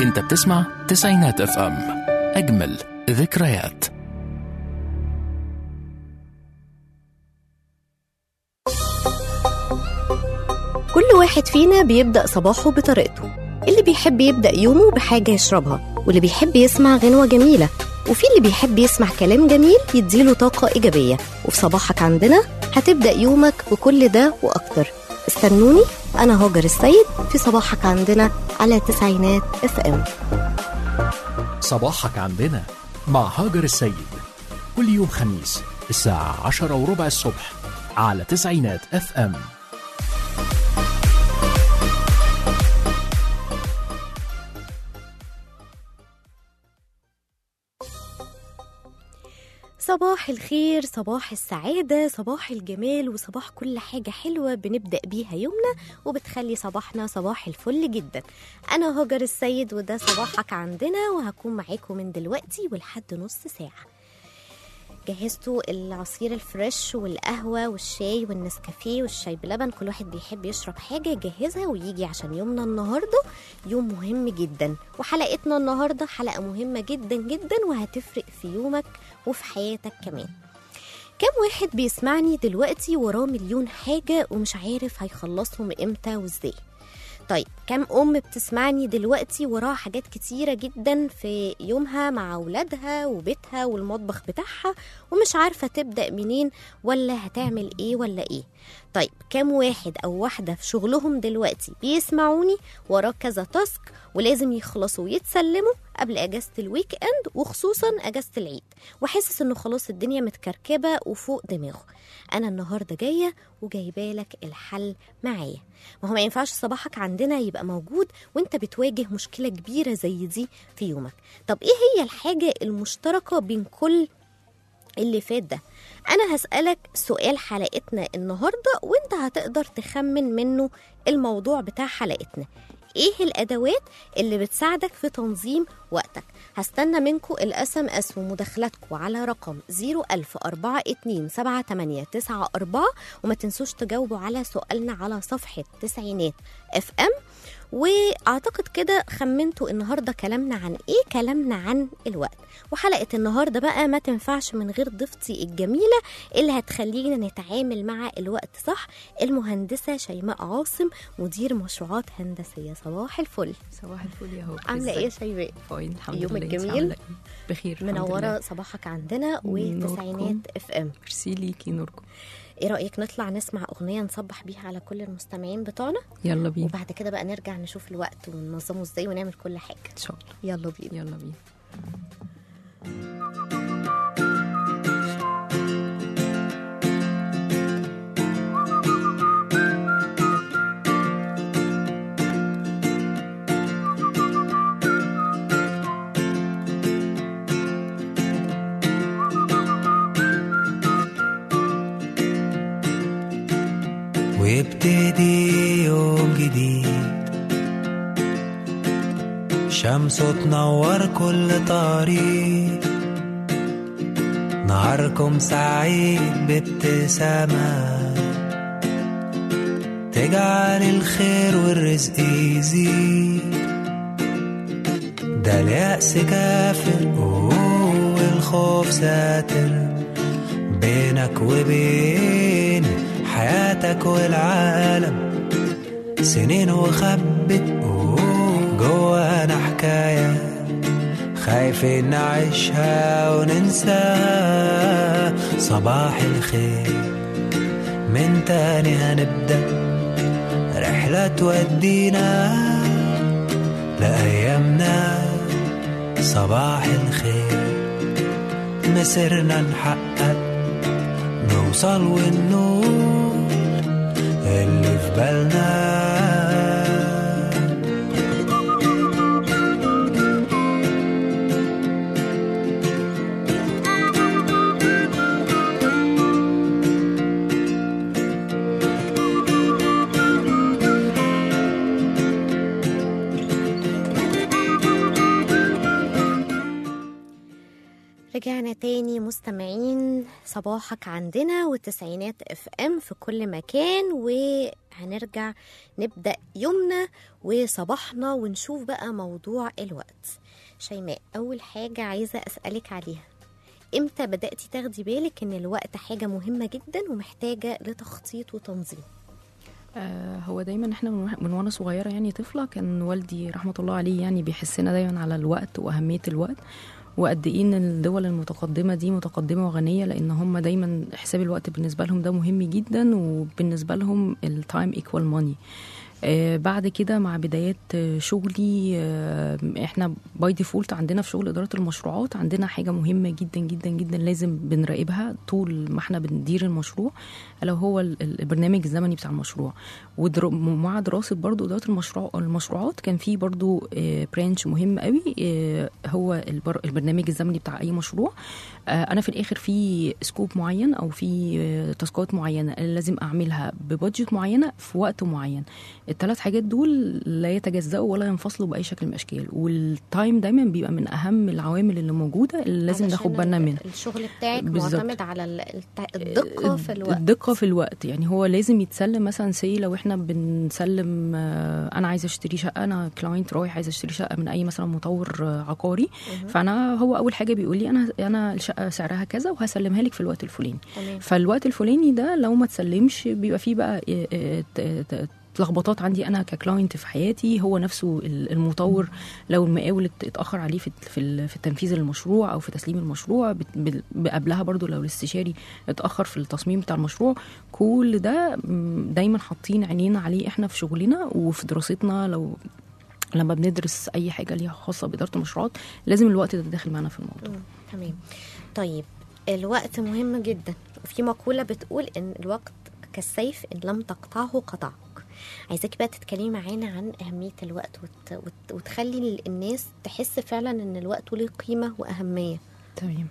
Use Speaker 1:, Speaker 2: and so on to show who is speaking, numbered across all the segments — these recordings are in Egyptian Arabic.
Speaker 1: انت بتسمع تسعينات اف ام اجمل ذكريات
Speaker 2: كل واحد فينا بيبدأ صباحه بطريقته اللي بيحب يبدأ يومه بحاجة يشربها واللي بيحب يسمع غنوة جميلة وفي اللي بيحب يسمع كلام جميل يديله طاقة إيجابية وفي صباحك عندنا هتبدأ يومك بكل ده وأكتر استنوني أنا هاجر السيد في صباحك عندنا على تسعينات اف ام
Speaker 1: صباحك عندنا مع هاجر السيد كل يوم خميس الساعة عشرة وربع الصبح على تسعينات اف ام
Speaker 2: صباح الخير صباح السعادة صباح الجمال وصباح كل حاجة حلوة بنبدأ بيها يومنا وبتخلي صباحنا صباح الفل جدا أنا هاجر السيد وده صباحك عندنا وهكون معاكم من دلوقتي ولحد نص ساعة جهزتوا العصير الفريش والقهوة والشاي والنسكافيه والشاي بلبن كل واحد بيحب يشرب حاجة يجهزها ويجي عشان يومنا النهاردة يوم مهم جدا وحلقتنا النهاردة حلقة مهمة جدا جدا وهتفرق في يومك وفي حياتك كمان كم واحد بيسمعني دلوقتي وراه مليون حاجة ومش عارف هيخلصهم امتى وازاي طيب كم ام بتسمعني دلوقتي وراها حاجات كتيرة جدا في يومها مع اولادها وبيتها والمطبخ بتاعها ومش عارفة تبدأ منين ولا هتعمل ايه ولا ايه طيب كم واحد او واحدة في شغلهم دلوقتي بيسمعوني وراه كذا تاسك ولازم يخلصوا ويتسلموا قبل اجازة الويك اند وخصوصا اجازة العيد وحاسس انه خلاص الدنيا متكركبة وفوق دماغه انا النهاردة جاية وجايبه لك الحل معايا ما هو ما ينفعش صباحك عندنا يبقى موجود وانت بتواجه مشكلة كبيرة زي دي في يومك طب ايه هي الحاجة المشتركة بين كل اللي فات ده انا هسألك سؤال حلقتنا النهاردة وانت هتقدر تخمن منه الموضوع بتاع حلقتنا ايه الادوات اللي بتساعدك في تنظيم وقتك هستنى منكم الاس ام اس ومداخلاتكم على رقم 010427894 وما تنسوش تجاوبوا على سؤالنا على صفحة تسعينات اف ام واعتقد كده خمنتوا النهارده كلامنا عن ايه كلامنا عن الوقت وحلقه النهارده بقى ما تنفعش من غير ضيفتي الجميله اللي هتخلينا نتعامل مع الوقت صح المهندسه شيماء عاصم مدير مشروعات هندسيه صباح الفل
Speaker 3: صباح الفل يا هو
Speaker 2: عامله ايه يا شيماء
Speaker 3: فاين الحمد
Speaker 2: يومك
Speaker 3: لله إنتي
Speaker 2: جميل؟
Speaker 3: عاملة إيه؟ بخير الحمد
Speaker 2: منوره
Speaker 3: لله.
Speaker 2: صباحك عندنا
Speaker 3: نوركم.
Speaker 2: وتسعينات اف ام
Speaker 3: ميرسي ليكي نوركم
Speaker 2: ايه رايك نطلع نسمع اغنيه نصبح بيها على كل المستمعين بتوعنا
Speaker 3: يلا بينا
Speaker 2: وبعد كده بقى نرجع نشوف الوقت وننظمه ازاي ونعمل كل حاجه
Speaker 3: ان شاء الله
Speaker 2: يلا بينا
Speaker 3: يلا بينا
Speaker 4: ويبتدي يوم جديد شمسه تنور كل طريق نهاركم سعيد بابتسامة تجعل الخير والرزق يزيد ده اليأس كافر والخوف ساتر بينك وبين حياتك والعالم سنين وخبت جوانا حكاية خايفين نعيشها وننساها صباح الخير من تاني هنبدأ رحلة تودينا لأيامنا صباح الخير مسيرنا نحقق نوصل ونقول اللي في بالنا
Speaker 2: رجعنا تاني مستمعين صباحك عندنا والتسعينات اف ام في كل مكان هنرجع نبدأ يومنا وصباحنا ونشوف بقى موضوع الوقت شيماء أول حاجة عايزة أسألك عليها امتى بدأتي تاخدي بالك ان الوقت حاجة مهمة جدا ومحتاجة لتخطيط وتنظيم
Speaker 3: آه هو دايما احنا من, وح- من وانا صغيره يعني طفله كان والدي رحمه الله عليه يعني بيحسنا دايما على الوقت واهميه الوقت وقد ايه ان الدول المتقدمه دي متقدمه وغنيه لان هم دايما حساب الوقت بالنسبه لهم ده مهم جدا وبالنسبه لهم التايم ايكوال ماني آه بعد كده مع بدايات آه، شغلي آه احنا باي ديفولت عندنا في شغل اداره المشروعات عندنا حاجه مهمه جدا جدا جدا لازم بنراقبها طول ما احنا بندير المشروع الا هو ال- ال- البرنامج الزمني بتاع المشروع ومع دراسه برضو اداره المشروع المشروعات كان في برضو برانش مهم قوي آه، هو البر- البرنامج الزمني بتاع اي مشروع آه، انا في الاخر في سكوب معين او في آه، تاسكات معينه اللي لازم اعملها ببادجت معينه في وقت معين الثلاث حاجات دول لا يتجزأوا ولا ينفصلوا باي شكل من الاشكال والتايم دايما بيبقى من اهم العوامل اللي موجوده اللي لازم
Speaker 2: علشان
Speaker 3: ناخد بالنا
Speaker 2: ال-
Speaker 3: منها
Speaker 2: الشغل بتاعك
Speaker 3: بالظبط.
Speaker 2: معتمد على ال- الت- الدقة في الوقت
Speaker 3: الدقه في الوقت يعني هو لازم يتسلم مثلا سي لو احنا بنسلم آه، انا عايزه اشتري شقه انا كلاينت رايح عايزه اشتري شقه من اي مثلا مطور آه، عقاري فانا هو اول حاجه بيقول لي انا انا الشقه سعرها كذا وهسلمها لك في الوقت الفلاني
Speaker 2: تمام
Speaker 3: فالوقت الفلاني ده لو ما تسلمش بيبقى فيه بقى آه، آه، ت- ت- لخبطات عندي انا ككلاينت في حياتي هو نفسه ال- المطور لو المقاول ات- اتاخر عليه في في ال- في تنفيذ المشروع او في تسليم المشروع بت- بال- قبلها برضو لو الاستشاري اتاخر في التصميم بتاع المشروع كل ده م، دايما حاطين عينينا عليه احنا في شغلنا وفي دراستنا لو لما بندرس اي حاجه ليها خاصه باداره المشروعات لازم الوقت ده داخل معانا في الموضوع
Speaker 2: مم. تمام طيب الوقت مهم جدا وفي مقولة بتقول ان الوقت كالسيف ان لم تقطعه قطعك عايزاكي بقى تتكلمي معانا عن أهمية الوقت وت... وت... وتخلي ال- الناس تحس فعلا ان الوقت له قيمة وأهمية
Speaker 3: تمام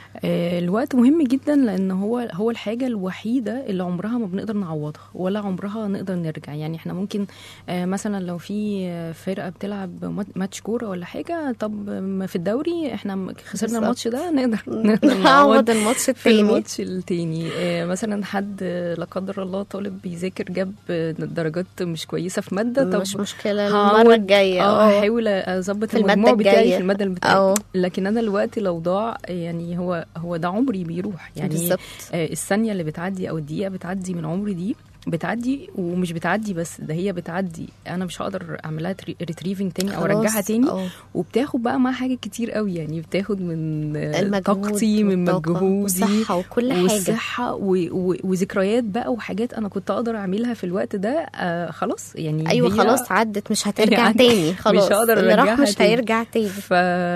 Speaker 3: آه، الوقت مهم جدا لان هو هو الحاجه الوحيده اللي عمرها ما بنقدر نعوضها ولا عمرها نقدر نرجع يعني احنا ممكن آه، مثلا لو في آه، فرقه بتلعب مات- ماتش كوره ولا حاجه طب ما في الدوري احنا م- خسرنا
Speaker 2: بالظبط.
Speaker 3: الماتش ده نقدر نقدر نعوض
Speaker 2: نعوض الماتش
Speaker 3: في
Speaker 2: التاني
Speaker 3: الماتش التاني آه، مثلا حد آه، لا قدر الله طالب بيذاكر جاب آه، درجات مش كويسه في ماده طب
Speaker 2: مش مشكلة
Speaker 3: هعوض-
Speaker 2: المرة الجاية
Speaker 3: اه
Speaker 2: اه
Speaker 3: هحاول اظبط
Speaker 2: في المادة
Speaker 3: المجموع بتاعي
Speaker 2: الجاية.
Speaker 3: في الماده
Speaker 2: اه.
Speaker 3: بتاعي لكن انا الوقت لو ضاع يعني هو هو ده عمري بيروح يعني
Speaker 2: بالظبط
Speaker 3: آه، الثانيه اللي بتعدي او الدقيقه بتعدي من عمري دي بتعدي ومش بتعدي بس ده هي بتعدي انا مش هقدر اعملها ريتريفنج تاني او
Speaker 2: خلاص.
Speaker 3: ارجعها تاني
Speaker 2: اه.
Speaker 3: وبتاخد بقى معاها حاجات كتير قوي يعني بتاخد من آه،
Speaker 2: المجهود
Speaker 3: طاقتي من
Speaker 2: والطاقة
Speaker 3: مجهودي
Speaker 2: والصحة وكل حاجة
Speaker 3: والصحة و... و... وذكريات بقى وحاجات انا كنت اقدر اعملها في الوقت ده آه خلاص يعني
Speaker 2: ايوه
Speaker 3: هي
Speaker 2: خلاص عدت مش هترجع
Speaker 3: عدت.
Speaker 2: تاني خلاص
Speaker 3: هقدر
Speaker 2: اللي راح
Speaker 3: أرجعها
Speaker 2: مش
Speaker 3: تاني.
Speaker 2: هيرجع تاني
Speaker 3: ف...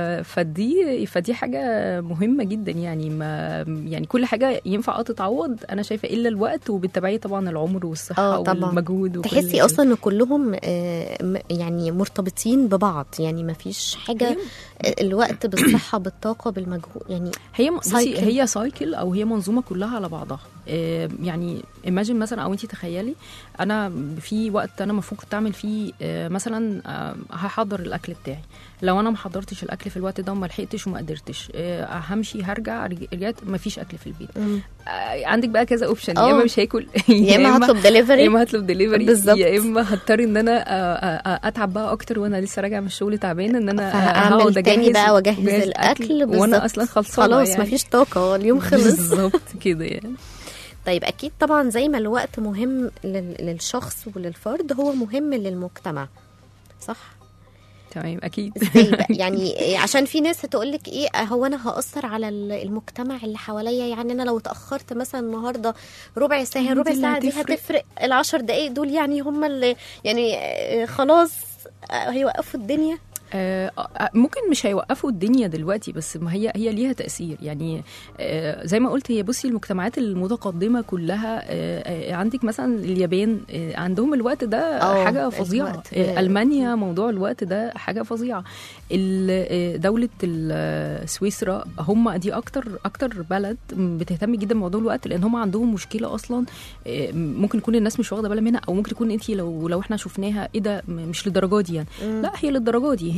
Speaker 3: فدي فدي حاجه مهمه جدا يعني ما يعني كل حاجه ينفع اه تتعوض انا شايفه الا الوقت وبالتبعيه طبعا العمر والصحه
Speaker 2: اه طبعا.
Speaker 3: والمجهود وكل
Speaker 2: تحسي
Speaker 3: كده.
Speaker 2: اصلا ان كلهم آه، م- يعني مرتبطين ببعض يعني ما فيش حاجه الوقت بالصحه بالطاقه بالمجهود يعني
Speaker 3: هي بصي
Speaker 2: سايكل.
Speaker 3: هي سايكل او هي منظومه كلها على بعضها آه، يعني ايماجين مثلا او انت تخيلي انا في وقت انا المفروض كنت اعمل فيه آه، مثلا آه، هحضر الاكل بتاعي لو انا ما حضرتش الاكل في الوقت ده وما لحقتش وما قدرتش آه، همشي هرجع رج- رجعت ما فيش اكل في البيت آه، عندك بقى كذا اوبشن يا
Speaker 2: اه.
Speaker 3: اما مش هاكل
Speaker 2: يا اما هطلب
Speaker 3: يا
Speaker 2: دليفري
Speaker 3: اما هطلب دليفري
Speaker 2: بالظبط.
Speaker 3: يا اما هضطر ان انا آه، آه، آه، اتعب بقى اكتر وانا لسه راجعه من الشغل تعبانه ان انا
Speaker 2: فهعمل
Speaker 3: هقعد
Speaker 2: تاني
Speaker 3: أجهز-
Speaker 2: بقى واجهز
Speaker 3: أجهز
Speaker 2: الاكل
Speaker 3: وانا
Speaker 2: بالظبط.
Speaker 3: اصلا خلصانه
Speaker 2: خلاص
Speaker 3: يعني.
Speaker 2: مفيش طاقه اليوم خلص
Speaker 3: بالظبط كده يعني
Speaker 2: طيب اكيد طبعا زي ما الوقت مهم لل- للشخص وللفرد هو مهم للمجتمع صح
Speaker 3: تمام اكيد
Speaker 2: ازاي بقى يعني عشان في ناس هتقول لك ايه هو انا هاثر على ال- المجتمع اللي حواليا يعني انا لو اتاخرت مثلا النهارده ربع ساعه
Speaker 3: دي
Speaker 2: ربع
Speaker 3: اللي
Speaker 2: ساعه دي
Speaker 3: هتفرق.
Speaker 2: هتفرق العشر دقايق دول يعني هم اللي يعني آه، خلاص آه، هيوقفوا الدنيا
Speaker 3: آه، آه، ممكن مش هيوقفوا الدنيا دلوقتي بس ما هي هي ليها تاثير يعني آه، زي ما قلت هي بصي المجتمعات المتقدمه كلها آه، آه، عندك مثلا اليابان آه، عندهم الوقت ده
Speaker 2: اه،
Speaker 3: حاجه فظيعه
Speaker 2: الوقت.
Speaker 3: آه، المانيا موضوع الوقت ده حاجه فظيعه ال- آه، دوله ال- سويسرا هم دي اكتر اكتر بلد بتهتم جدا بموضوع الوقت لان هم عندهم مشكله اصلا آه، ممكن يكون الناس مش واخده بالها منها او ممكن يكون انت لو لو احنا شفناها ايه ده م- مش للدرجه دي يعني لا هي للدرجه دي هي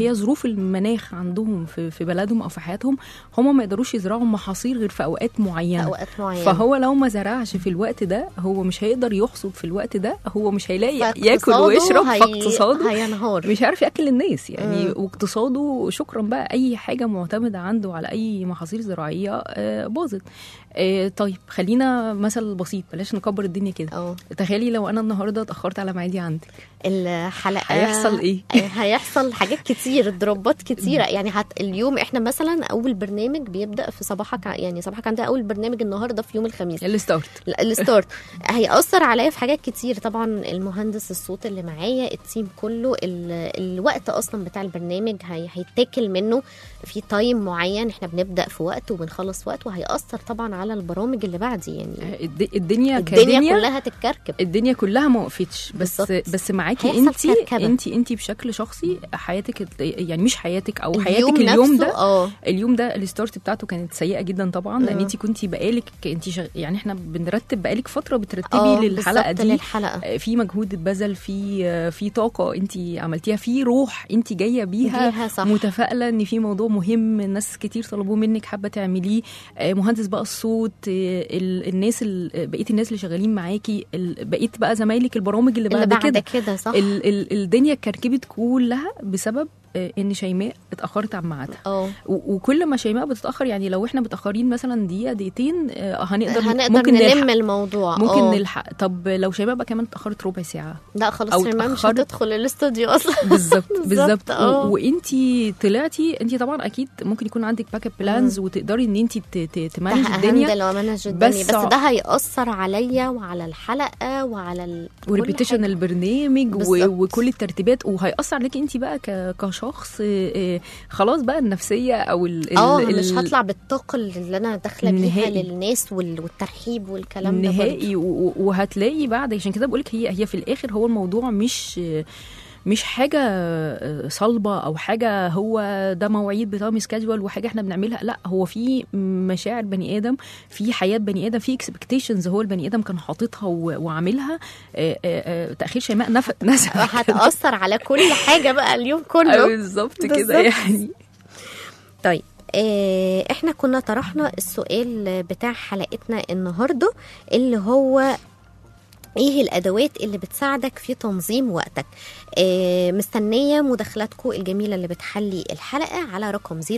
Speaker 3: هي ظروف المناخ عندهم في, في بلدهم او في حياتهم هم ما يقدروش يزرعوا محاصيل غير في اوقات معينه
Speaker 2: اوقات معينه
Speaker 3: فهو لو ما زرعش في الوقت ده هو مش هيقدر يحصد في الوقت ده هو مش هيلاقي
Speaker 2: فاقتصاده
Speaker 3: ياكل ويشرب
Speaker 2: هي-
Speaker 3: فاقتصاده
Speaker 2: هينهار
Speaker 3: مش عارف ياكل الناس يعني
Speaker 2: مم.
Speaker 3: واقتصاده شكرا بقى اي حاجه معتمده عنده على اي محاصيل زراعيه آه، باظت آه، طيب خلينا مثل بسيط بلاش نكبر الدنيا كده
Speaker 2: اه
Speaker 3: تخيلي لو انا النهارده اتاخرت على ميعادي عندك
Speaker 2: الحلقه
Speaker 3: هيحصل إيه؟
Speaker 2: هيحصل حاجات كتير دروبات كتيره يعني هت اليوم احنا مثلا اول برنامج بيبدا في صباحك ع- يعني صباحك عندنا اول برنامج النهارده في يوم الخميس
Speaker 3: الستارت
Speaker 2: لا، الستارت هيأثر عليا في حاجات كتير طبعا المهندس الصوت اللي معايا التيم كله ال... الوقت اصلا بتاع البرنامج هي... هيتاكل منه في تايم معين احنا بنبدا في وقت وبنخلص في وقت وهيأثر طبعا على البرامج اللي بعدي يعني
Speaker 3: الد- الدنيا
Speaker 2: الدنيا
Speaker 3: كدنيا
Speaker 2: كلها تتكركب
Speaker 3: الدنيا كلها ما وقفتش بس
Speaker 2: بالظبط.
Speaker 3: بس معاكي
Speaker 2: هيحصل
Speaker 3: انت
Speaker 2: كركبة.
Speaker 3: انت انت بشكل شخصي حياتك الت- يعني مش حياتك او
Speaker 2: اليوم
Speaker 3: حياتك اليوم
Speaker 2: نفسه،
Speaker 3: ده
Speaker 2: اه
Speaker 3: اليوم ده الستارت بتاعته كانت سيئه جدا طبعا لان
Speaker 2: آه.
Speaker 3: انت كنتي بقالك انت شغ... يعني احنا بنرتب بقالك فتره
Speaker 2: اه
Speaker 3: بترتبي للحلقه
Speaker 2: بالظبط
Speaker 3: دي
Speaker 2: للحلقه
Speaker 3: آه، في مجهود اتبذل في آه، في طاقه انت عملتيها في روح انت جايه بيها
Speaker 2: بيها صح
Speaker 3: متفائله ان في موضوع مهم ناس كتير طلبوه منك حابه تعمليه آه، مهندس بقى الصوت آه، ال- الناس ال- بقيه الناس اللي شغالين معاكي ال- بقيه بقى زمايلك البرامج اللي
Speaker 2: اللي
Speaker 3: بعد
Speaker 2: بعد
Speaker 3: كده
Speaker 2: كده صح
Speaker 3: ال ال الدنيا اتكركبت كلها بسبب آه، ان شيماء اتاخرت عن ميعادها
Speaker 2: اه
Speaker 3: و- وكل ما شيماء بتتاخر يعني لو احنا متاخرين مثلا دقيقه دقيقتين آه، هنقدر
Speaker 2: هنقدر
Speaker 3: ممكن
Speaker 2: نلم
Speaker 3: نلحق
Speaker 2: الموضوع
Speaker 3: ممكن
Speaker 2: آه.
Speaker 3: نلحق طب لو شيماء بقى كمان اتاخرت ربع ساعه
Speaker 2: لا خلاص
Speaker 3: أو
Speaker 2: شيماء مش
Speaker 3: اتأخرت.
Speaker 2: هتدخل الاستوديو اصلا
Speaker 3: بالظبط
Speaker 2: بالظبط،
Speaker 3: بالظبط
Speaker 2: آه.
Speaker 3: وانتي طلعتي انتي طبعا اكيد ممكن يكون عندك باك اب بلانز وتقدري ان انتي ت- ت- تمانج الدنيا
Speaker 2: هندل ومانج الدنيا
Speaker 3: بس
Speaker 2: بس, بس ده هيأثر عليا وعلى الحلقة وعلى ال... كل
Speaker 3: وريبيتيشن
Speaker 2: حاجة.
Speaker 3: البرنامج و-
Speaker 2: بالظبط.
Speaker 3: وكل الترتيبات وهيأثر عليك انت بقى ك- كشخص آه، آه، خلاص بقى النفسيه او ال ال-
Speaker 2: اه
Speaker 3: ال-
Speaker 2: مش هطلع بالطاقة اللي انا داخلة بيها
Speaker 3: النهائي.
Speaker 2: للناس وال... والترحيب والكلام ده برضه.
Speaker 3: نهائي و- و- وهتلاقي بعد عشان كده بقولك هي هي في الاخر هو الموضوع مش مش حاجه آه، صلبه او حاجه هو ده مواعيد بتاع سكادجوال وحاجه احنا بنعملها لا هو في مشاعر بني ادم في حياه بني ادم في اكسبكتيشنز هو البني ادم كان حاططها و- وعاملها آه، آه، آه، تاخير شيماء نف... نسى
Speaker 2: هتأثر على كل حاجة بقى اليوم كله
Speaker 3: بالظبط كده
Speaker 2: بالظبط.
Speaker 3: يعني
Speaker 2: طيب آه، احنا كنا طرحنا السؤال بتاع حلقتنا النهارده اللي هو ايه الادوات اللي بتساعدك في تنظيم وقتك آه مستنيه مداخلاتكم الجميله اللي بتحلي الحلقه على رقم 010427894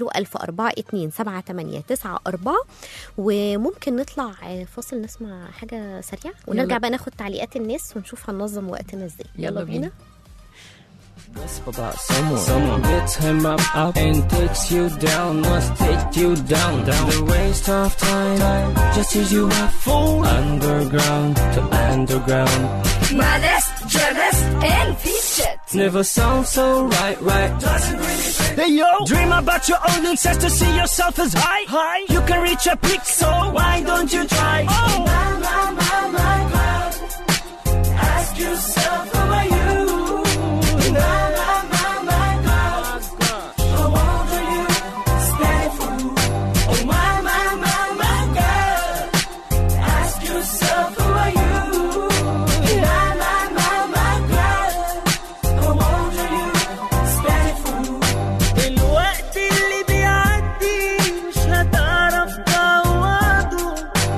Speaker 2: وممكن نطلع آه، فاصل نسمع حاجه سريعه ونرجع
Speaker 3: يلا.
Speaker 2: بقى ناخد تعليقات الناس ونشوف هننظم وقتنا ازاي
Speaker 3: يلا بينا.
Speaker 5: Whisper about someone. Someone hits him up, up and takes you down. Must take you down, down. The waste of time, just as you have fall underground to underground.
Speaker 6: Malice, jealous, and featured.
Speaker 5: Never sounds so right, right. Doesn't really fit. Hey yo, dream about your own success to see yourself as high, high. You can reach a peak, so why don't you try? Oh, my, my, my, my God. Ask yourself, who are you? My, my, my, my God. How old are you? Stand for who? Oh, my, my, my, my God. Ask yourself, who are you? My, my, my, my God. How old are you? Stand for who? الوقت اللي بيعدي مش هتعرف تعوضه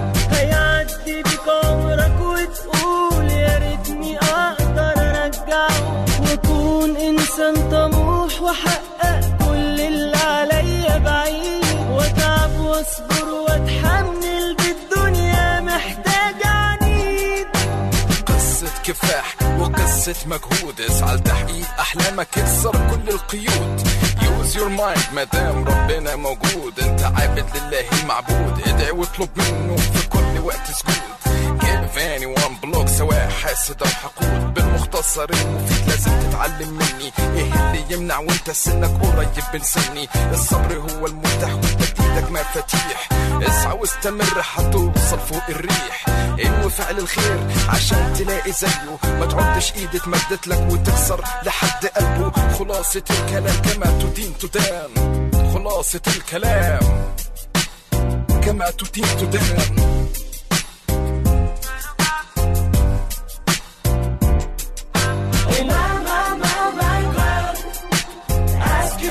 Speaker 5: هيعدي بيك عمرك وتقول يا ريتني اقدر ارجعه واكون انسان طموح واحقق كل اللي عليا بعيد واتعب واصبر واتحمل بالدنيا محتاج عنيد
Speaker 7: قصة كفاح وقصة مجهود اسعى لتحقيق أحلامك اكسر كل القيود يوز يور مايند مادام ربنا موجود انت عابد لله المعبود ادعي واطلب منه في كل وقت سجود give anyone block سواء حاسد او حقود بالمختصر المفيد لازم تتعلم مني ايه اللي يمنع وانت سنك قريب من سني الصبر هو المفتاح وانت بايدك مفاتيح اسعى واستمر هتوصل فوق الريح انوي فعل الخير عشان تلاقي زيه ما تعدش ايد اتمدت لك وتكسر لحد قلبه خلاصة الكلام كما تدين تدان خلاصة الكلام كما تدين تدان
Speaker 5: My, my, my, my God. Ask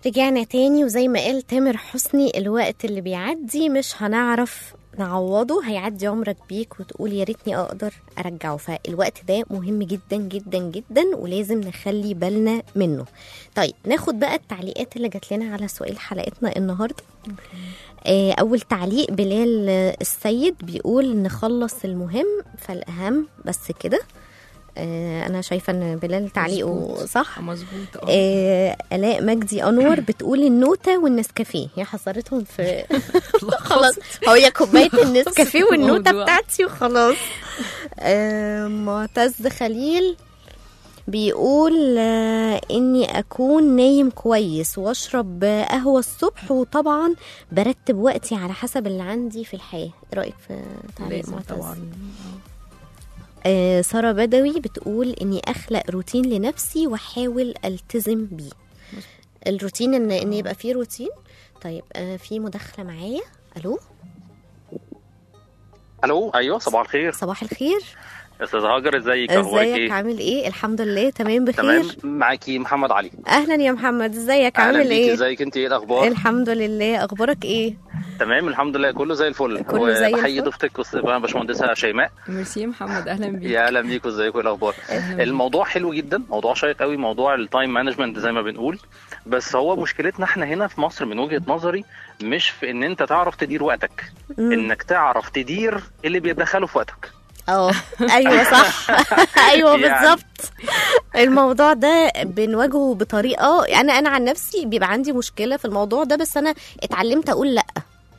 Speaker 2: رجعنا تاني وزي ما قال تامر حسني الوقت اللي بيعدي مش هنعرف نعوضه هيعدي عمرك بيك وتقول يا ريتني اقدر ارجعه فالوقت ده مهم جدا جدا جدا ولازم نخلي بالنا منه طيب ناخد بقى التعليقات اللي جات لنا على سؤال حلقتنا النهارده آه، اول تعليق بلال آه، السيد بيقول نخلص المهم فالاهم بس كده آه، انا شايفه ان بلال تعليقه
Speaker 3: مظبوط.
Speaker 2: صح
Speaker 3: مظبوط اه
Speaker 2: آه، الاء مجدي انور بتقول النوته والنسكافيه هي حصرتهم في خلاص هي كوبايه النسكافيه
Speaker 3: خلصت
Speaker 2: والنوته
Speaker 3: الموضوع.
Speaker 2: بتاعتي وخلاص آه، معتز خليل بيقول آه، اني اكون نايم كويس واشرب آه، قهوه الصبح وطبعا برتب وقتي على حسب اللي عندي في الحياه ايه رايك في تعليق
Speaker 3: لازم
Speaker 2: معتز
Speaker 3: طبعا
Speaker 2: آه، سارة بدوي بتقول إني أخلق روتين لنفسي وأحاول ألتزم بيه الروتين إن إن يبقى فيه روتين طيب آه، في مداخلة معايا ألو
Speaker 8: الو ايوه صباح الخير
Speaker 2: صباح الخير
Speaker 8: استاذ هاجر ازيك اخبارك
Speaker 2: ازيك
Speaker 8: ايه
Speaker 2: عامل ايه الحمد لله تمام بخير
Speaker 8: تمام معاكي محمد علي
Speaker 2: اهلا يا محمد ازيك
Speaker 8: اهلا
Speaker 2: عامل
Speaker 8: بيكي
Speaker 2: ايه
Speaker 8: ازيك انت ايه الاخبار
Speaker 2: الحمد لله اخبارك ايه
Speaker 8: تمام الحمد لله كله زي الفل
Speaker 2: كله زي
Speaker 8: وبحيي
Speaker 2: الفل.
Speaker 8: ضيفتك والسيدة باشمهندسه شيماء
Speaker 3: ميرسي يا محمد اهلا بيك
Speaker 8: يا اهلا بيكوا ازيكم ايه الاخبار
Speaker 3: أهلاً بيك.
Speaker 8: الموضوع حلو جدا موضوع شيق قوي موضوع التايم مانجمنت زي ما بنقول بس هو مشكلتنا احنا هنا في مصر من وجهه نظري مش في ان انت تعرف تدير وقتك
Speaker 2: مم.
Speaker 8: انك تعرف تدير اللي بيدخله في وقتك
Speaker 2: اه ايوه صح ايوه
Speaker 8: يعني-
Speaker 2: بالظبط الموضوع ده بنواجهه بطريقه انا انا عن نفسي بيبقى عندي مشكله في الموضوع ده بس انا اتعلمت اقول لا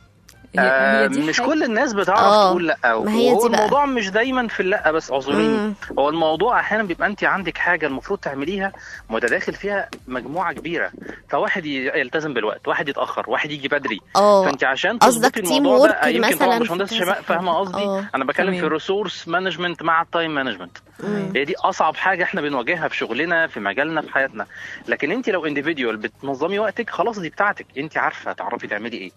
Speaker 3: هي,
Speaker 8: آه،
Speaker 3: هي دي
Speaker 8: مش
Speaker 3: حاجة-
Speaker 8: كل الناس بتعرف
Speaker 2: آه،
Speaker 8: تقول لا
Speaker 2: ما هي
Speaker 8: وهو
Speaker 2: دي بقى.
Speaker 8: الموضوع مش دايما في اللا بس اعذريني
Speaker 2: مم.
Speaker 8: هو الموضوع احيانا بيبقى انت عندك حاجه المفروض تعمليها متداخل فيها مجموعه كبيره فواحد ي- يلتزم بالوقت واحد يتاخر واحد يجي بدري
Speaker 2: اه
Speaker 8: فانت عشان
Speaker 2: قصدك
Speaker 8: تظبطي
Speaker 2: team
Speaker 8: الموضوع ده
Speaker 2: work
Speaker 8: يمكن
Speaker 2: مثلاً
Speaker 8: طبعا
Speaker 2: في
Speaker 8: باشمهندس
Speaker 2: كذا
Speaker 8: شيماء
Speaker 2: حاجة.
Speaker 8: فاهمه قصدي
Speaker 2: آه.
Speaker 8: انا بتكلم
Speaker 3: تمام.
Speaker 8: في الريسورس مانجمنت مع التايم مانجمنت
Speaker 2: مم.
Speaker 8: هي دي اصعب حاجه احنا بنواجهها في شغلنا في مجالنا في حياتنا لكن انت لو انديفيديوال بتنظمي وقتك خلاص دي بتاعتك انت عارفه تعرفي تعملي ايه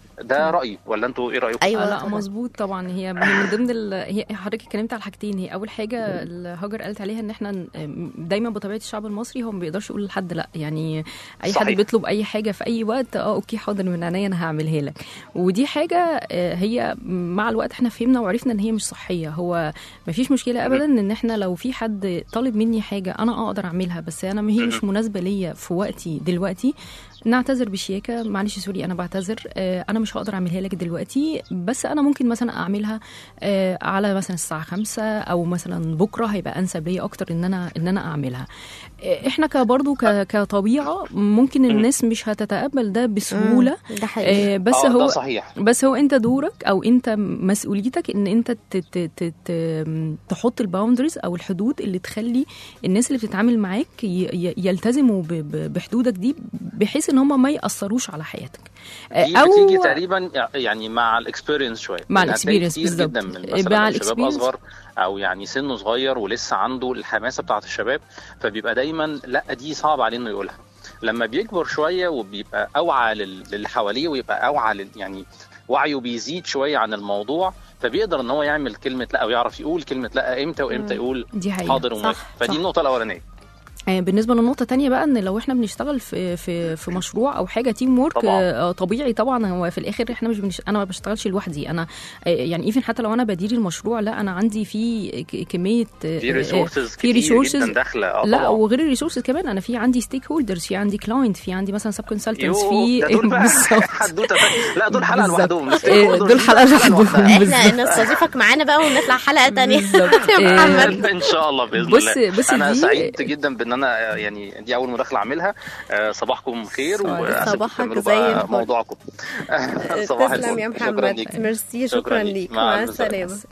Speaker 8: ده رايي ولا انتوا ايه رايكم
Speaker 2: ايوه
Speaker 3: آه لا
Speaker 2: طبعاً.
Speaker 3: مظبوط طبعا هي هي من ضمن ال... هي حضرتك اتكلمت على حاجتين هي اول حاجه اللي هاجر قالت عليها ان احنا ن- دايما بطبيعه الشعب المصري هو ما بيقدرش يقول لحد لا يعني اي حد
Speaker 8: صحيح.
Speaker 3: بيطلب اي حاجه في اي وقت اه اوكي حاضر من عينيا انا هعملها لك ودي حاجه آه، هي مع الوقت احنا فهمنا وعرفنا ان هي مش صحيه هو ما فيش مشكله ابدا ان احنا لو في حد طالب مني حاجه انا اقدر اعملها بس انا ما هي مش مناسبه ليا في وقتي دلوقتي نعتذر بشياكه معلش سوري انا بعتذر آه، انا مش هقدر اعملها لك دلوقتي بس انا ممكن مثلا اعملها آه، على مثلا الساعه خمسة او مثلا بكره هيبقى انسب ليا اكتر ان انا ان انا اعملها آه، احنا كبرضه ك- كطبيعه ممكن الناس مش هتتقبل ده بسهوله
Speaker 2: ده حقيقي
Speaker 3: آه، بس
Speaker 8: آه، ده
Speaker 3: هو
Speaker 8: صحيح
Speaker 3: بس هو انت دورك او انت مسؤوليتك ان انت ت- ت- ت- ت- تحط الباوندرز او الحدود اللي تخلي الناس اللي بتتعامل معاك ي- ي- يلتزموا ب- ب- بحدودك دي بحيث ان هم ما ياثروش على حياتك
Speaker 8: دي بتيجي تقريبا يعني مع الاكسبيرينس شويه
Speaker 3: مع
Speaker 8: يعني هتلاقي
Speaker 3: الexperience
Speaker 8: كتير
Speaker 3: بالظبط.
Speaker 8: جدا من
Speaker 3: مع
Speaker 8: مثلا لو شباب
Speaker 3: الexperience.
Speaker 8: اصغر او يعني سنه صغير ولسه عنده الحماسه بتاعه الشباب فبيبقى دايما لا دي صعب عليه انه يقولها لما بيكبر شويه وبيبقى اوعى لل- للي حواليه ويبقى اوعى لل- يعني وعيه بيزيد شويه عن الموضوع فبيقدر ان هو يعمل كلمه لا او يعرف يقول كلمه لا امتى وامتى يقول
Speaker 3: دي حقيقة
Speaker 8: حاضر وموافق
Speaker 2: صح،
Speaker 8: فدي
Speaker 2: صح.
Speaker 8: النقطه الاولانيه
Speaker 3: آه، بالنسبه للنقطه تانية بقى ان لو احنا بنشتغل في في في مشروع او حاجه تيم وورك
Speaker 8: طبعاً.
Speaker 3: طبيعي طبعا هو في الاخر احنا مش بنش... انا ما بشتغلش لوحدي انا آه، يعني ايفن حتى لو انا بدير المشروع لا انا عندي في ك- كميه آه،
Speaker 8: في
Speaker 3: آه،
Speaker 8: ريسورسز
Speaker 3: في
Speaker 8: كتير
Speaker 3: resources.
Speaker 8: جدا داخله اه
Speaker 3: لا
Speaker 8: طبعاً.
Speaker 3: وغير الريسورسز كمان انا في عندي ستيك هولدرز في عندي كلاينت في عندي مثلا سب كونسلتنتس
Speaker 8: يوه،
Speaker 3: في
Speaker 8: ده دول بقى
Speaker 3: بالظبط.
Speaker 8: حدوته تانية. لا دول حلقه
Speaker 3: بالظبط.
Speaker 8: لوحدهم
Speaker 3: إيه، دول حلقه لوحدهم
Speaker 2: احنا
Speaker 3: بالظبط.
Speaker 2: نستضيفك معانا بقى ونطلع حلقه تانية
Speaker 3: بالظبط.
Speaker 2: يا
Speaker 3: إيه،
Speaker 2: محمد
Speaker 8: ان شاء الله باذن
Speaker 3: بص-
Speaker 8: الله
Speaker 3: بص
Speaker 8: انا
Speaker 3: دي-
Speaker 8: سعيد جدا بان انا يعني دي اول مداخله اعملها آه، صباحكم خير
Speaker 3: صباح-
Speaker 8: واسف
Speaker 2: صباحك
Speaker 8: تكملوا
Speaker 2: زي
Speaker 8: بقى
Speaker 2: الفل.
Speaker 8: موضوعكم صباح
Speaker 2: تسلم يا
Speaker 8: الفل. شكرا
Speaker 2: محمد
Speaker 8: ليك
Speaker 2: ميرسي
Speaker 8: شكراً
Speaker 2: شكرا
Speaker 8: ليك.
Speaker 2: ليك
Speaker 8: مع
Speaker 2: مع
Speaker 8: ألف سلامة.
Speaker 2: السلامه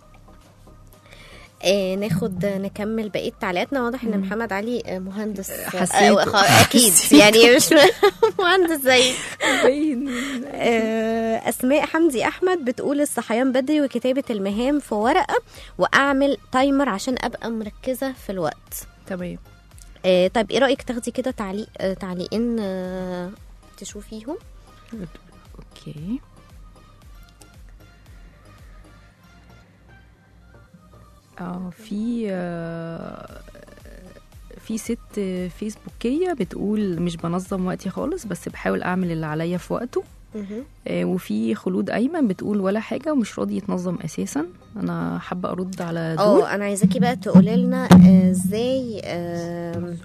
Speaker 2: آه ناخد نكمل بقيه تعليقاتنا واضح ان محمد علي آه، مهندس
Speaker 3: حسيت-
Speaker 2: آه خ- اكيد
Speaker 3: حسيت.
Speaker 2: يعني مش مهندس زيك
Speaker 3: باين.
Speaker 2: آه، اسماء حمدي احمد بتقول الصحيان بدري وكتابه المهام في ورقه واعمل تايمر عشان ابقى مركزه في الوقت
Speaker 3: تمام
Speaker 2: آه، طيب ايه رايك تاخدي كده تعليق آه، تعليقين آه، تشوفيهم
Speaker 3: اوكي اه في آه، في ست فيسبوكيه بتقول مش بنظم وقتي خالص بس بحاول اعمل اللي عليا في وقته
Speaker 2: مهم.
Speaker 3: آه، وفي خلود ايمن بتقول ولا حاجه ومش راضي يتنظم اساسا انا حابه ارد على دول
Speaker 2: اه انا عايزاكي بقى تقولي لنا آه، ازاي آم،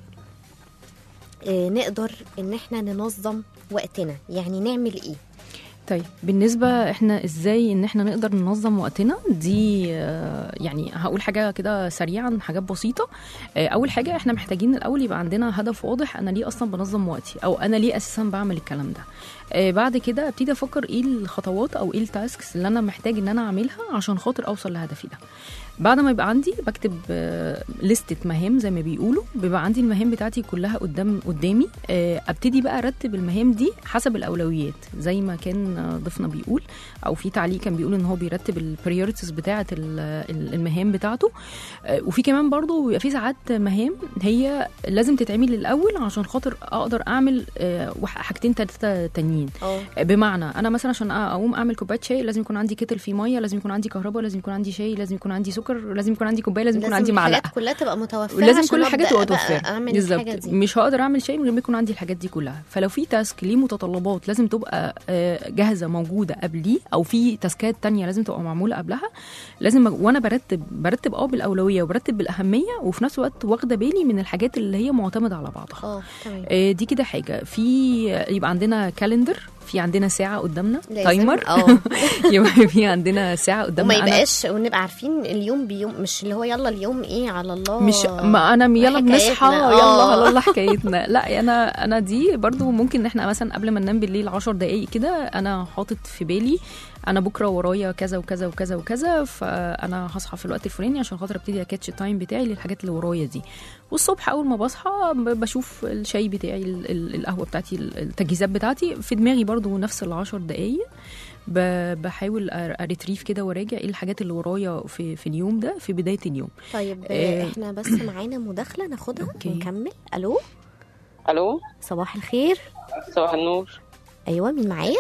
Speaker 2: آه، نقدر ان احنا ننظم وقتنا يعني نعمل ايه
Speaker 3: طيب بالنسبة احنا ازاي ان احنا نقدر ننظم وقتنا دي آه، يعني هقول حاجة كده سريعا حاجات بسيطة آه، اول حاجة احنا محتاجين الاول يبقى عندنا هدف واضح انا ليه اصلا بنظم وقتي او انا ليه اساسا بعمل الكلام ده آه، بعد كده ابتدي افكر ايه الخطوات او ايه التاسكس اللي انا محتاج ان انا اعملها عشان خاطر اوصل لهدفي ده بعد ما يبقى عندي بكتب آه، لستة مهام زي ما بيقولوا بيبقى عندي المهام بتاعتي كلها قدام قدامي آه، ابتدي بقى ارتب المهام دي حسب الاولويات زي ما كان آه، ضيفنا بيقول او في تعليق كان بيقول ان هو بيرتب البريورتيز بتاعه ال- ال- المهام بتاعته آه، وفي كمان برضو بيبقى في ساعات مهام هي لازم تتعمل الاول عشان خاطر اقدر اعمل آه، وح- حاجتين ثلاثه تانيين
Speaker 2: اه
Speaker 3: بمعنى انا مثلا عشان اقوم اعمل كوبايه شاي لازم يكون عندي كتل فيه ميه لازم يكون عندي كهرباء لازم يكون عندي شاي لازم يكون عندي سكر لازم يكون عندي كوبايه لازم يكون عندي معلقه
Speaker 2: الحاجات كلها تبقى متوفره
Speaker 3: ولازم
Speaker 2: عشان
Speaker 3: كل الحاجات
Speaker 2: أبدأ
Speaker 3: تبقى
Speaker 2: بقى
Speaker 3: متوفره
Speaker 2: اعمل الحاجه
Speaker 3: بالظبط
Speaker 2: دي
Speaker 3: مش هقدر اعمل شيء من غير ما يكون عندي الحاجات دي كلها فلو في تاسك ليه متطلبات لازم تبقى آه، جاهزه موجوده قبليه او في تاسكات تانية لازم تبقى معموله قبلها لازم أ- وانا برتب برتب اه بالاولويه وبرتب بالاهميه وفي نفس الوقت واخده بالي من الحاجات اللي هي معتمده على بعضها
Speaker 2: اه تمام
Speaker 3: آه، دي كده حاجه في يبقى عندنا كالندر في عندنا ساعه قدامنا
Speaker 2: لازم.
Speaker 3: تايمر
Speaker 2: اه
Speaker 3: يبقى في عندنا ساعه قدامنا
Speaker 2: وما
Speaker 3: أنا-
Speaker 2: يبقاش ونبقى عارفين اليوم بيوم مش اللي هو يلا اليوم ايه على الله
Speaker 3: مش ما انا يلا بنصحى
Speaker 2: حكايتنا.
Speaker 3: يلا
Speaker 2: آه.
Speaker 3: على الله حكايتنا لا انا انا دي برضو ممكن ان احنا مثلا قبل ما ننام بالليل 10 دقائق كده انا حاطط في بالي انا بكره ورايا كذا وكذا وكذا وكذا فانا هصحى في الوقت الفلاني عشان خاطر ابتدي اكاتش التايم بتاعي للحاجات اللي ورايا دي والصبح اول ما بصحى ب- بشوف الشاي بتاعي ال- ال- القهوه بتاعتي ال- التجهيزات بتاعتي في دماغي برضو نفس العشر دقائق ب- بحاول أ- اريتريف كده وراجع ايه الحاجات اللي ورايا في في اليوم ده في بدايه اليوم
Speaker 2: طيب
Speaker 3: آه.
Speaker 2: احنا بس معانا مداخله ناخدها
Speaker 3: أوكي.
Speaker 2: ونكمل الو
Speaker 9: الو
Speaker 2: صباح الخير
Speaker 9: صباح النور
Speaker 2: ايوه مين معايا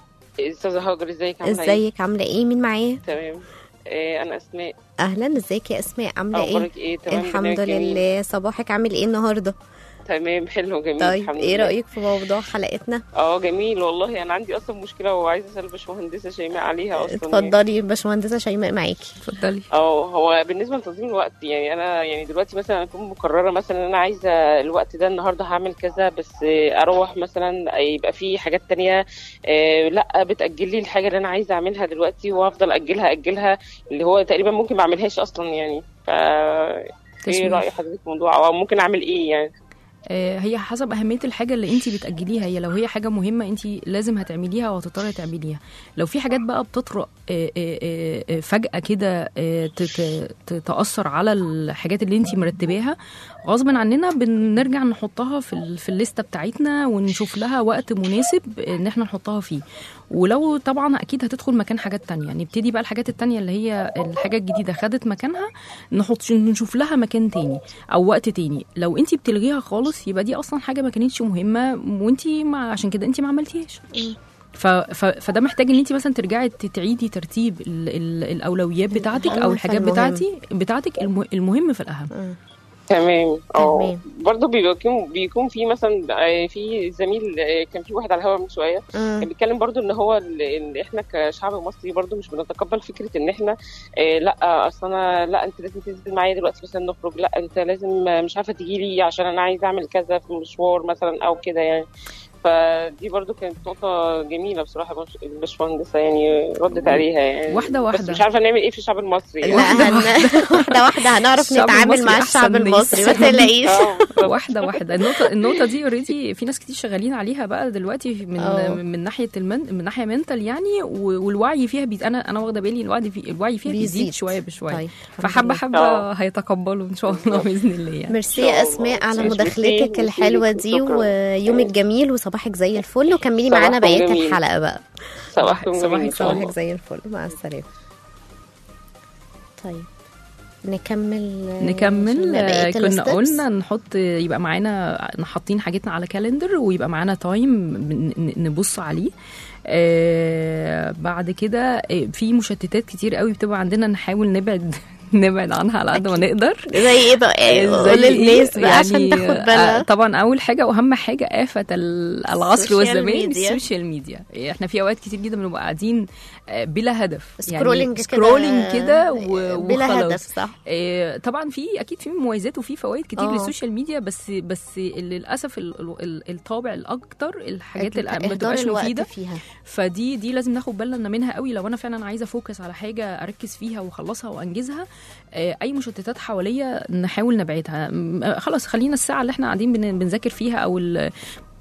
Speaker 9: استاذه هاجر ازيك عامله ايه
Speaker 2: ازيك عامله ايه مين معايا
Speaker 9: تمام إيه انا اسماء
Speaker 2: اهلا ازيك يا اسماء عامله ايه
Speaker 9: اخبارك ايه تمام
Speaker 2: الحمد
Speaker 9: برنامج جميل.
Speaker 2: لله صباحك عامل ايه النهارده
Speaker 9: تمام حلو جميل
Speaker 2: طيب
Speaker 9: الحمد
Speaker 2: ايه
Speaker 9: لله.
Speaker 2: رايك في موضوع حلقتنا
Speaker 9: اه جميل والله انا عندي اصلا مشكله وعايزه اسال باشمهندسه شيماء عليها اصلا يعني.
Speaker 2: اتفضلي باشمهندسه شيماء معاكي
Speaker 3: اتفضلي
Speaker 9: اه هو بالنسبه لتنظيم الوقت يعني انا يعني دلوقتي مثلا اكون مقرره مثلا ان انا عايزه الوقت ده النهارده هعمل كذا بس اروح مثلا يبقى في حاجات تانية آه، لا بتاجل لي الحاجه اللي انا عايزه اعملها دلوقتي وافضل اجلها اجلها اللي هو تقريبا ممكن ما اعملهاش اصلا يعني ف ايه
Speaker 3: تسويف.
Speaker 9: راي حضرتك في الموضوع او ممكن اعمل ايه يعني
Speaker 3: آه، هي حسب اهميه الحاجه اللي انت بتاجليها هي لو هي حاجه مهمه انت لازم هتعمليها وهتضطري تعمليها لو في حاجات بقى بتطرق آه، آه، آه، آه، فجاه كده آه، ت- ت- ت- تاثر على الحاجات اللي انت مرتباها غصب عننا بنرجع نحطها في ال- في الليسته بتاعتنا ونشوف لها وقت مناسب ان احنا نحطها فيه ولو طبعا اكيد هتدخل مكان حاجات تانية نبتدي بقى الحاجات التانية اللي هي الحاجة الجديدة خدت مكانها نحط نشوف لها مكان تاني او وقت تاني لو انت بتلغيها خالص يبقى دي اصلا حاجة ما كانتش مهمة وانت ما عشان كده انت ما عملتيهاش ف... ف... فده محتاج ان انت مثلا ترجعي ت- تعيدي ترتيب ال... ال... الاولويات بتاعتك او
Speaker 2: الأهم
Speaker 3: الحاجات
Speaker 2: فالمهم.
Speaker 3: بتاعتي بتاعتك الم... المهم في الاهم
Speaker 9: تمام اه
Speaker 2: تمام.
Speaker 9: برضه بيكون بيكون في مثلا آه، في زميل آه، كان في واحد على الهوا من شويه كان
Speaker 2: مم.
Speaker 9: بيتكلم برضو ان هو ال- ان احنا كشعب مصري برضو مش بنتقبل فكره ان احنا آه لا اصل انا لا انت لازم تنزل معايا دلوقتي مثلا نخرج لا انت لازم آه، مش عارفه تجي لي عشان انا عايزه اعمل كذا في مشوار مثلا او كده يعني فدي برضو كانت نقطة جميلة بصراحة بش- الباشمهندسة يعني ردت عليها يعني
Speaker 3: واحدة
Speaker 9: بس
Speaker 3: واحدة.
Speaker 9: مش عارفة نعمل ايه في الشعب المصري يعني.
Speaker 2: لا هن... واحده واحده هنعرف
Speaker 3: الشعب
Speaker 2: نتعامل
Speaker 3: المصري
Speaker 2: مع
Speaker 3: أحسن
Speaker 2: الشعب
Speaker 3: ناس.
Speaker 2: المصري ما تقلقيش
Speaker 9: اه بالظبط.
Speaker 3: واحده واحده النقطه النقطه دي اوريدي في ناس كتير شغالين عليها بقى دلوقتي من
Speaker 2: أه.
Speaker 3: من ناحيه المن من ناحيه منتال يعني و- والوعي فيها بيت انا انا واخده بالي الوعي في الوعي فيها بيزيد
Speaker 2: بيزيد.
Speaker 3: شويه بشويه
Speaker 2: طيب الحمد
Speaker 3: فحبه
Speaker 2: لله.
Speaker 3: حبه
Speaker 9: أه.
Speaker 3: هيتقبلوا ان شاء الله باذن الله يعني
Speaker 2: ميرسي
Speaker 9: إن شاء
Speaker 2: يا
Speaker 9: الله.
Speaker 2: اسماء على
Speaker 9: ميرسي.
Speaker 2: مداخلتك
Speaker 9: ميرسي
Speaker 2: الحلوه
Speaker 9: ليكي.
Speaker 2: دي
Speaker 9: شكراً.
Speaker 2: ويومك جميل وصباحك زي الفل وكملي معانا
Speaker 9: صباحكم
Speaker 2: بقيه
Speaker 9: جميل.
Speaker 2: الحلقه بقى
Speaker 9: صباحكم
Speaker 3: صباحك
Speaker 9: جميل إن شاء الله.
Speaker 2: صباحك زي الفل مع السلامه طيب نكمل
Speaker 3: نكمل
Speaker 2: شلنا بقية
Speaker 3: آه، كنا
Speaker 2: الستبس.
Speaker 3: قلنا نحط يبقى معانا حاطين حاجتنا على كالندر ويبقى معانا تايم ن- نبص عليه آه بعد كده آه، في مشتتات كتير قوي بتبقى عندنا نحاول نبعد نبعد عنها على قد ما نقدر
Speaker 2: زي ايه بقى
Speaker 3: زي
Speaker 2: قول
Speaker 3: إيه؟
Speaker 2: للناس بقى عشان تاخد
Speaker 3: آه،
Speaker 2: بالها
Speaker 3: طبعا اول حاجه واهم حاجه آفة ال- العصر
Speaker 2: السوشيال
Speaker 3: والزمان
Speaker 2: ميديا.
Speaker 3: السوشيال ميديا احنا في اوقات كتير جدا بنبقى قاعدين آه، بلا هدف
Speaker 2: سكرولينج كده
Speaker 3: سكرولينج كده و-
Speaker 2: بلا
Speaker 3: وخلاص.
Speaker 2: هدف صح
Speaker 3: آه، طبعا في اكيد في مميزات وفي فوائد كتير
Speaker 2: آه.
Speaker 3: للسوشيال ميديا بس بس للاسف ال- ال- الطابع الاكتر الحاجات اللي ما
Speaker 2: إهدار
Speaker 3: بتبقاش
Speaker 2: الوقت
Speaker 3: مفيده
Speaker 2: فيها
Speaker 3: فدي دي لازم ناخد بالنا منها قوي لو انا فعلا عايزه فوكس على حاجه اركز فيها واخلصها وانجزها آه، اي مشتتات حواليا نحاول نبعدها م- آه، خلاص خلينا الساعه اللي احنا قاعدين بن- بنذاكر فيها او ال-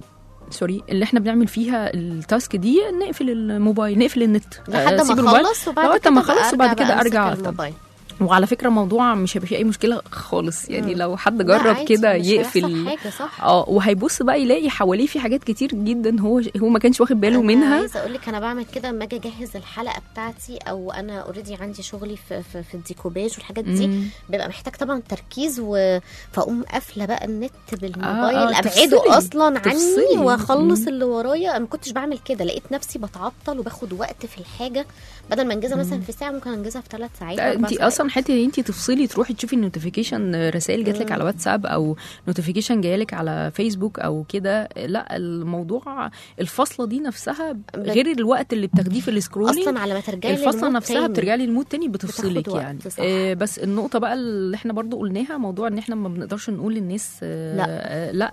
Speaker 3: سوري اللي احنا بنعمل فيها التاسك دي نقفل الموبايل نقفل النت
Speaker 2: لحد
Speaker 3: آه،
Speaker 2: ما
Speaker 3: سيب الموبايل.
Speaker 2: اخلص وبعد
Speaker 3: لغاية
Speaker 2: كده
Speaker 3: ما
Speaker 2: بقى
Speaker 3: أخلص وبعد
Speaker 2: أرجع
Speaker 3: كده
Speaker 2: بقى
Speaker 3: أرجع
Speaker 2: أمسك
Speaker 3: أفتح.
Speaker 2: الموبايل.
Speaker 3: وعلى فكره الموضوع مش هيبقى فيه اي مشكله خالص يعني
Speaker 2: مم.
Speaker 3: لو حد
Speaker 2: لا
Speaker 3: جرب
Speaker 2: عادي،
Speaker 3: كده
Speaker 2: مش هيحصل
Speaker 3: يقفل
Speaker 2: حاجه صح
Speaker 3: اه وهيبص بقى يلاقي حواليه في حاجات كتير جدا هو هو ما كانش واخد باله
Speaker 2: أنا
Speaker 3: منها
Speaker 2: عايزه اقول لك انا بعمل كده لما اجي اجهز الحلقه بتاعتي او انا اوريدي عندي شغلي في في, في الديكوباج والحاجات دي
Speaker 3: مم.
Speaker 2: بيبقى محتاج طبعا تركيز و... فاقوم قافله بقى النت بالموبايل
Speaker 3: آه،
Speaker 2: ابعده
Speaker 3: تفصلي.
Speaker 2: اصلا
Speaker 3: تفصلي.
Speaker 2: عني واخلص
Speaker 3: مم.
Speaker 2: اللي ورايا انا ما كنتش بعمل كده لقيت نفسي بتعطل وباخد وقت في الحاجه بدل ما انجزها مثلا في ساعه ممكن انجزها في ثلاث ساعات أربع
Speaker 3: انت
Speaker 2: ساعات.
Speaker 3: اصلا حته ان انت تفصلي تروحي تشوفي النوتيفيكيشن رسائل جات لك على واتساب او نوتيفيكيشن جايلك على فيسبوك او كده لا الموضوع الفصله دي نفسها غير الوقت اللي بتاخديه في السكرولينج
Speaker 2: اصلا على ما ترجعي
Speaker 3: الفصله
Speaker 2: للمود
Speaker 3: نفسها
Speaker 2: تاني.
Speaker 3: بترجعي للمود تاني بتفصلك
Speaker 2: وقت،
Speaker 3: يعني
Speaker 2: صح.
Speaker 3: آه بس النقطه بقى اللي احنا برضو قلناها موضوع ان احنا ما بنقدرش نقول للناس آه
Speaker 2: لا.
Speaker 3: آه لا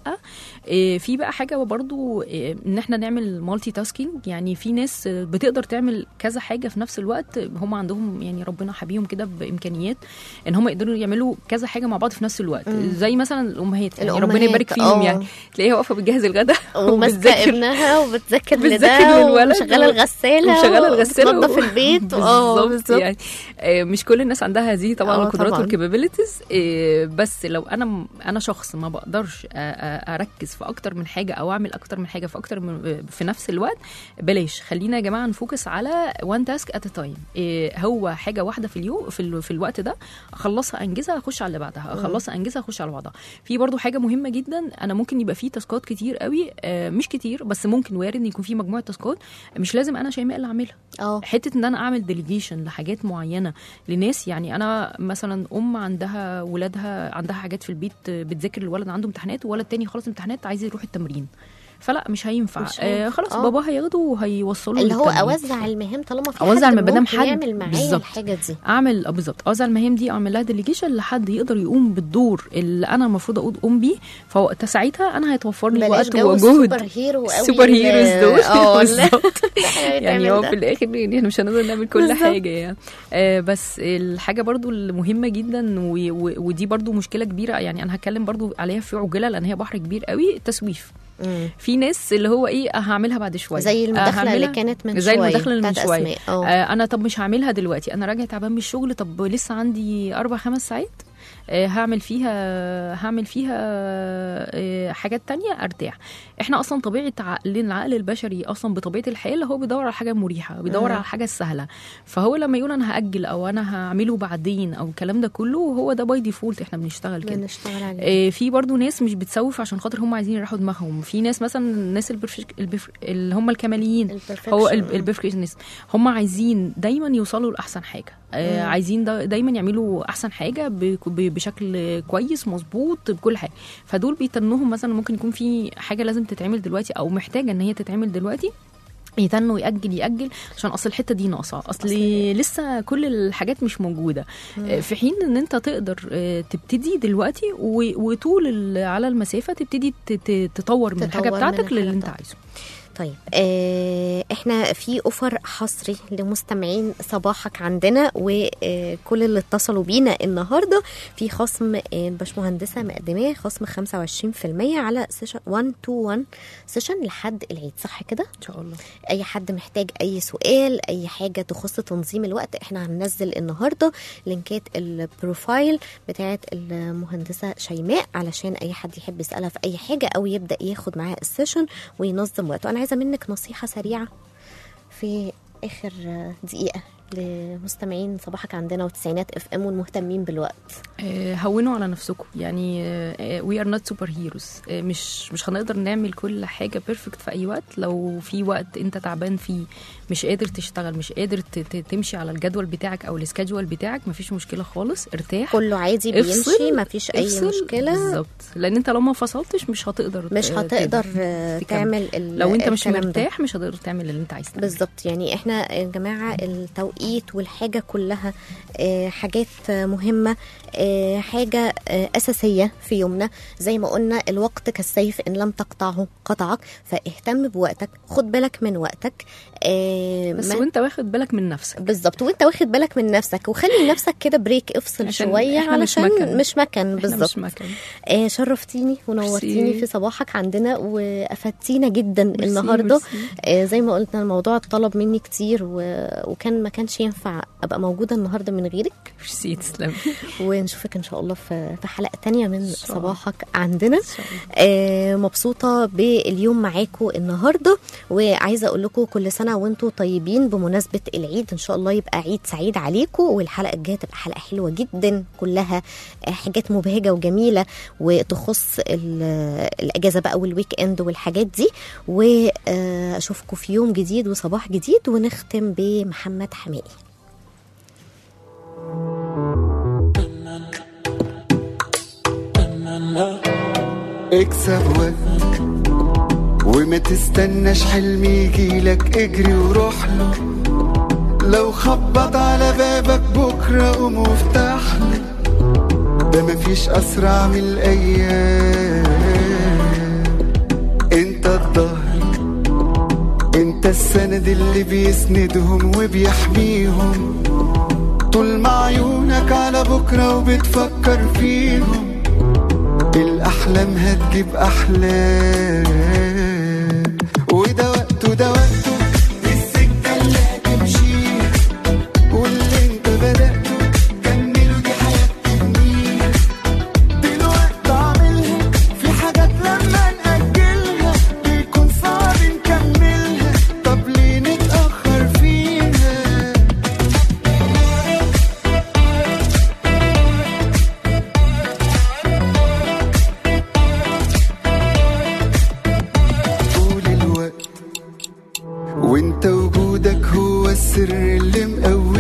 Speaker 3: آه في بقى حاجه برضو آه ان احنا نعمل مالتي تاسكينج يعني في ناس آه، بتقدر تعمل كذا حاجه في نفس الوقت هم عندهم يعني ربنا حبيهم كده بامكانيات ان هم يقدروا يعملوا كذا حاجه مع بعض في نفس الوقت
Speaker 2: مم.
Speaker 3: زي مثلا الامهات يعني
Speaker 2: الأمهات،
Speaker 3: ربنا يبارك فيهم
Speaker 2: آه.
Speaker 3: يعني تلاقيها واقفه بتجهز الغداء
Speaker 2: وماسكه ابنها وبتذاكر
Speaker 3: بتذاكر
Speaker 2: لده
Speaker 3: للولد
Speaker 2: ومشغله
Speaker 3: و-
Speaker 2: الغساله
Speaker 3: ومشغله الغساله
Speaker 2: وبتنظف البيت اه
Speaker 3: بالظبط
Speaker 2: بالظبط
Speaker 3: يعني آه، مش كل الناس عندها هذه طبعا
Speaker 2: آه،
Speaker 3: القدرات
Speaker 2: طبعاً.
Speaker 3: والكابابيلتيز بس لو انا انا شخص ما بقدرش آه، آه، اركز في اكتر من حاجه او اعمل اكتر من حاجه في اكتر من في نفس الوقت بلاش خلينا يا جماعه نفوكس على وان تاسك ات تايم هو حاجه واحده في اليوم في, ال- في الوقت ده اخلصها انجزها اخش على اللي بعدها اخلصها انجزها اخش على بعضها في برضو حاجه مهمه جدا انا ممكن يبقى في تاسكات كتير قوي آه، مش كتير بس ممكن وارد ان يكون في مجموعه تاسكات مش لازم انا شيماء اللي اعملها
Speaker 2: اه
Speaker 3: حته ان انا اعمل ديليجيشن لحاجات معينه لناس يعني انا مثلا ام عندها ولادها عندها حاجات في البيت بتذاكر الولد عنده امتحانات وولد تاني خلص امتحانات عايز يروح التمرين فلا مش هينفع
Speaker 2: مش
Speaker 3: آه
Speaker 2: هينفع.
Speaker 3: خلاص
Speaker 2: آه.
Speaker 3: بابا هياخده وهيوصله
Speaker 2: اللي هو
Speaker 3: للتمرين.
Speaker 2: اوزع المهام طالما في
Speaker 3: أوزع
Speaker 2: حد
Speaker 3: المهام، مادام
Speaker 2: ممكن
Speaker 3: حد-
Speaker 2: يعمل معايا
Speaker 3: بالظبط.
Speaker 2: الحاجه دي
Speaker 3: اعمل آه، بالظبط اوزع المهام دي اعمل لها ديليجيشن لحد يقدر يقوم بالدور اللي انا المفروض اقوم بيه فوقت ساعتها انا هيتوفر لي
Speaker 2: بلاش
Speaker 3: وقت
Speaker 2: جو
Speaker 3: وجهد
Speaker 2: السوبر هيرو قوي
Speaker 3: السوبر
Speaker 2: ال-
Speaker 3: هيروز دول
Speaker 2: اه لا.
Speaker 3: بالظبط
Speaker 2: يعني
Speaker 3: يعني هو
Speaker 2: ده.
Speaker 3: في الاخر يعني احنا مش هنقدر نعمل كل
Speaker 2: بالظبط.
Speaker 3: حاجه يعني آه بس الحاجه برضو المهمه جدا و و ودي برضو مشكله كبيره يعني انا هتكلم برضو عليها في عجاله لان هي بحر كبير قوي التسويف
Speaker 2: مم.
Speaker 3: في ناس اللي هو ايه آه، هعملها بعد شويه
Speaker 2: زي
Speaker 3: آه،
Speaker 2: المداخله اللي
Speaker 3: هعملها
Speaker 2: كانت من
Speaker 3: زي
Speaker 2: شويه
Speaker 3: المداخله اللي من
Speaker 2: بتاعت
Speaker 3: شويه
Speaker 2: أسماء. اه
Speaker 3: آه انا طب مش هعملها دلوقتي انا راجع تعبان من الشغل طب لسه عندي اربع خمس ساعات آه، هعمل فيها هعمل فيها آه، حاجات تانية ارتاح احنا اصلا طبيعه عقلنا العقل البشري اصلا بطبيعه الحال هو بيدور على حاجه مريحه بيدور
Speaker 2: مم.
Speaker 3: على الحاجه السهله فهو لما يقول انا هاجل او انا هعمله بعدين او الكلام ده كله هو ده باي ديفولت احنا بنشتغل كده
Speaker 2: بنشتغل عليه
Speaker 3: آه، في برضو ناس مش بتسوف عشان خاطر هم عايزين يريحوا دماغهم في ناس مثلا الناس البرفك... البف... اللي هم الكماليين هو
Speaker 2: البرفكشن.
Speaker 3: البرفكشنست هم عايزين دايما يوصلوا لاحسن حاجه آه
Speaker 2: مم.
Speaker 3: عايزين دا دايما يعملوا احسن حاجه ب... ب... بشكل كويس مظبوط بكل حاجه فدول بيتنهم مثلا ممكن يكون في حاجه لازم تتعمل دلوقتي او محتاجه ان هي تتعمل دلوقتي يتنوا يأجل يأجل عشان أصل الحتة دي ناقصة أصل لسه كل الحاجات مش موجودة آه، في حين إن أنت تقدر آه، تبتدي دلوقتي و- وطول ال- على المسافة تبتدي ت- ت- تطور من الحاجة
Speaker 2: تطور من
Speaker 3: بتاعتك للي
Speaker 2: الحاجة
Speaker 3: أنت
Speaker 2: بتاعتك.
Speaker 3: عايزه
Speaker 2: طيب آه احنا في اوفر حصري لمستمعين صباحك عندنا وكل اللي اتصلوا بينا النهارده في خصم آه، الباشمهندسه مقدماه خصم 25% على سيشن 1 تو 1 سيشن لحد العيد صح كده؟
Speaker 3: إن شاء الله
Speaker 2: اي حد محتاج اي سؤال اي حاجه تخص تنظيم الوقت احنا هننزل النهارده لينكات البروفايل بتاعه المهندسه شيماء علشان اي حد يحب يسالها في اي حاجه او يبدا ياخد معاها السيشن وينظم وقته انا عايزه منك نصيحه سريعه في اخر دقيقه لمستمعين صباحك عندنا وتسعينات اف ام والمهتمين بالوقت
Speaker 3: آه، هونوا على نفسكم يعني وي ار نوت سوبر هيروز مش مش هنقدر نعمل كل حاجه بيرفكت في اي وقت لو في وقت انت تعبان فيه مش قادر تشتغل مش قادر ت- ت- تمشي على الجدول بتاعك او السكادجول بتاعك مفيش مشكله خالص ارتاح
Speaker 2: كله عادي
Speaker 3: افصل،
Speaker 2: بيمشي مفيش اي
Speaker 3: افصل.
Speaker 2: مشكله
Speaker 3: بالظبط لان انت لو ما فصلتش مش هتقدر
Speaker 2: مش
Speaker 3: ت-
Speaker 2: هتقدر
Speaker 3: تكمل.
Speaker 2: آه،
Speaker 3: تكمل.
Speaker 2: تعمل ال-
Speaker 3: لو انت مش
Speaker 2: الكلام ده.
Speaker 3: مرتاح مش هتقدر تعمل اللي انت عايز تعمله
Speaker 2: بالظبط يعني احنا يا جماعه التوقيت والحاجه كلها آه، حاجات آه، مهمه آه، حاجه آه، اساسيه في يومنا زي ما قلنا الوقت كالسيف ان لم تقطعه قطعك فاهتم بوقتك خد بالك من وقتك آه،
Speaker 3: بس
Speaker 2: ما-
Speaker 3: وانت واخد بالك من نفسك
Speaker 2: بالظبط وانت واخد بالك من نفسك وخلي نفسك كده بريك افصل
Speaker 3: عشان
Speaker 2: شويه
Speaker 3: احنا مش
Speaker 2: علشان
Speaker 3: مكن.
Speaker 2: مش مكن
Speaker 3: احنا
Speaker 2: بالظبط
Speaker 3: مش مكان
Speaker 2: آه شرفتيني ونورتيني
Speaker 3: ميرسي.
Speaker 2: في صباحك عندنا وافدتينا جدا
Speaker 3: ميرسي،
Speaker 2: النهارده
Speaker 3: ميرسي.
Speaker 2: آه زي ما قلت الموضوع اتطلب مني كتير و... وكان ما كانش ينفع ابقى موجوده النهارده من غيرك
Speaker 3: ميرسي تسلمي
Speaker 2: ونشوفك ان شاء الله في في حلقه تانية من
Speaker 3: شاء الله.
Speaker 2: صباحك عندنا
Speaker 3: إن شاء الله.
Speaker 2: آه مبسوطه باليوم معاكم النهارده وعايزه اقول لكم كل سنه وانتم طيبين بمناسبه العيد ان شاء الله يبقى عيد سعيد عليكم والحلقه الجايه تبقى حلقه حلوه جدا كلها آه، حاجات مبهجه وجميله وتخص ال- الاجازه بقى والويك اند والحاجات دي واشوفكم في يوم جديد وصباح جديد ونختم بمحمد حمائي
Speaker 10: اكسب وقت وما تستناش حلم يجيلك اجري وروح له لو خبط على بابك بكرة قوم وافتح له ده مفيش أسرع من الأيام انت الظهر انت السند اللي بيسندهم وبيحميهم طول ما عيونك على بكرة وبتفكر فيهم الأحلام هتجيب أحلام وده وقته ده وقته دي السكة اللي هتمشيها واللي انت بدأته كمله دي حياة تبنيها دلوقتي اعملها في حاجات لما نأجلها بيكون صعب نكملها طب ليه نتأخر فيها طول الوقت وانت وجودك هو السر اللي مقوي